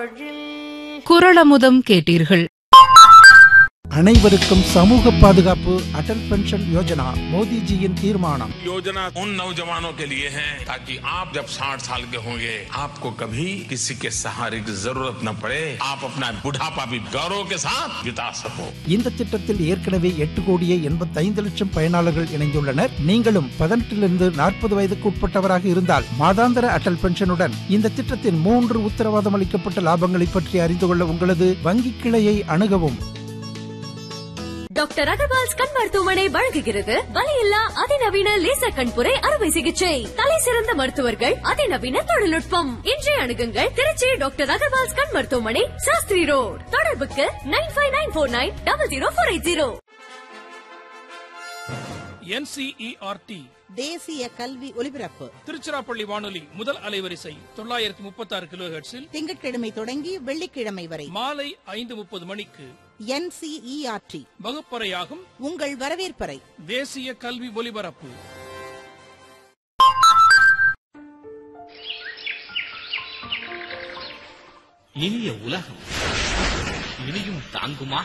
குரளமுதம் கேட்டீர்கள் அனைவருக்கும் சமூக பாதுகாப்பு அடல் பென்ஷன் யோஜனா மோடிஜியின் தீர்மானம் योजना उन नौजवानों के लिए है ताकि आप जब 60 साल के होंगे आपको कभी किसी के सहारे की जरूरत न पड़े आप अपना बुढ़ापा भी गौरव के साथ बिता सको இந்த திட்டத்தில் ஏற்கனவே எட்டு கோடியே எண்பத்தைந்து லட்சம் பயனாளர்கள் இணைந்துள்ளனர் நீங்களும் பதினெட்டிலிருந்து நாற்பது வயதுக்கு உட்பட்டவராக இருந்தால் மாதாந்திர அடல் பென்ஷனுடன் இந்த திட்டத்தின் மூன்று உத்தரவாதம் அளிக்கப்பட்ட லாபங்களை பற்றி அறிந்து கொள்ள உங்களது வங்கி கிளையை அணுகவும் டாக்டர் அகர்வால்ஸ் கண் மருத்துவமனை வழங்குகிறது வலியில்லா அதிநவீன லேசர் கண்புரை அறுவை சிகிச்சை தலை சிறந்த மருத்துவர்கள் அதிநவீன தொழில்நுட்பம் இன்றைய அணுகுங்கள் திருச்சி டாக்டர் அகர்வால்ஸ் கண் மருத்துவமனை சாஸ்திரி ரோட் தொடர்புக்கு nine five nine four nine double zero four eight zero NCERT தேசிய கல்வி ஒலிபரப்பு திருச்சிராப்பள்ளி வானொலி முதல் அலைவரிசை தொள்ளாயிரத்தி முப்பத்தாறு கிலோ ஹெர்ட்ஸில் திங்கட்கிழமை தொடங்கி வெள்ளிக்கிழமை வரை மாலை ஐந்து முப்பது மணிக்கு என்சிஇஆர்டி வகுப்பறையாகும் உங்கள் வரவேற்பறை தேசிய கல்வி ஒலிபரப்பு இனிய உலகம் இனியும் தாங்குமா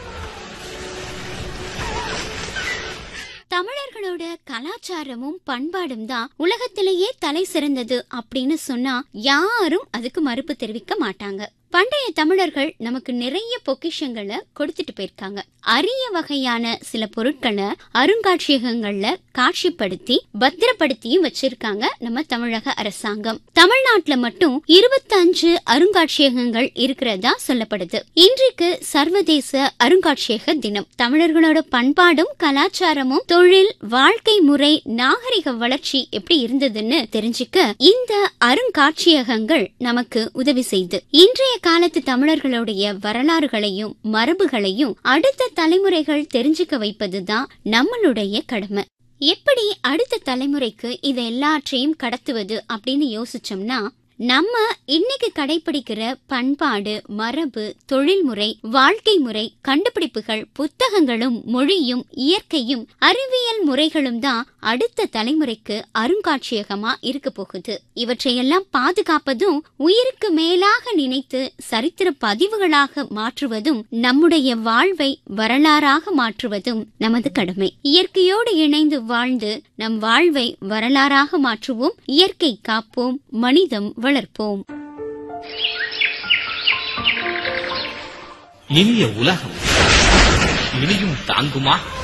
தமிழர்களோட கலாச்சாரமும் பண்பாடும் தான் உலகத்திலேயே தலை சிறந்தது அப்படின்னு சொன்னா யாரும் அதுக்கு மறுப்பு தெரிவிக்க மாட்டாங்க பண்டைய தமிழர்கள் நமக்கு நிறைய பொக்கிஷங்களை கொடுத்துட்டு போயிருக்காங்க அரிய வகையான சில பொருட்களை அருங்காட்சியகங்கள்ல காட்சிப்படுத்தி பத்திரப்படுத்தியும் வச்சிருக்காங்க நம்ம தமிழக அரசாங்கம் தமிழ்நாட்டுல மட்டும் இருபத்தஞ்சு அருங்காட்சியகங்கள் இருக்கிறதா சொல்லப்படுது இன்றைக்கு சர்வதேச அருங்காட்சியக தினம் தமிழர்களோட பண்பாடும் கலாச்சாரமும் தொழில் வாழ்க்கை முறை நாகரிக வளர்ச்சி எப்படி இருந்ததுன்னு தெரிஞ்சுக்க இந்த அருங்காட்சியகங்கள் நமக்கு உதவி செய்து இன்றைய காலத்து தமிழர்களுடைய வரலாறுகளையும் மரபுகளையும் அடுத்த தலைமுறைகள் தெரிஞ்சுக்க வைப்பதுதான் நம்மளுடைய கடமை எப்படி அடுத்த தலைமுறைக்கு இதை எல்லாற்றையும் கடத்துவது அப்படின்னு யோசிச்சோம்னா நம்ம இன்னைக்கு கடைபிடிக்கிற பண்பாடு மரபு தொழில்முறை வாழ்க்கை முறை கண்டுபிடிப்புகள் புத்தகங்களும் மொழியும் இயற்கையும் அறிவியல் முறைகளும் தான் அடுத்த தலைமுறைக்கு அருங்காட்சியகமா இருக்க போகுது இவற்றையெல்லாம் பாதுகாப்பதும் உயிருக்கு மேலாக நினைத்து சரித்திர பதிவுகளாக மாற்றுவதும் நம்முடைய வாழ்வை வரலாறாக மாற்றுவதும் நமது கடமை இயற்கையோடு இணைந்து வாழ்ந்து நம் வாழ்வை வரலாறாக மாற்றுவோம் இயற்கை காப்போம் மனிதம் வளர்ப்போம் இனிய உலகம் இனியும் தாங்குமா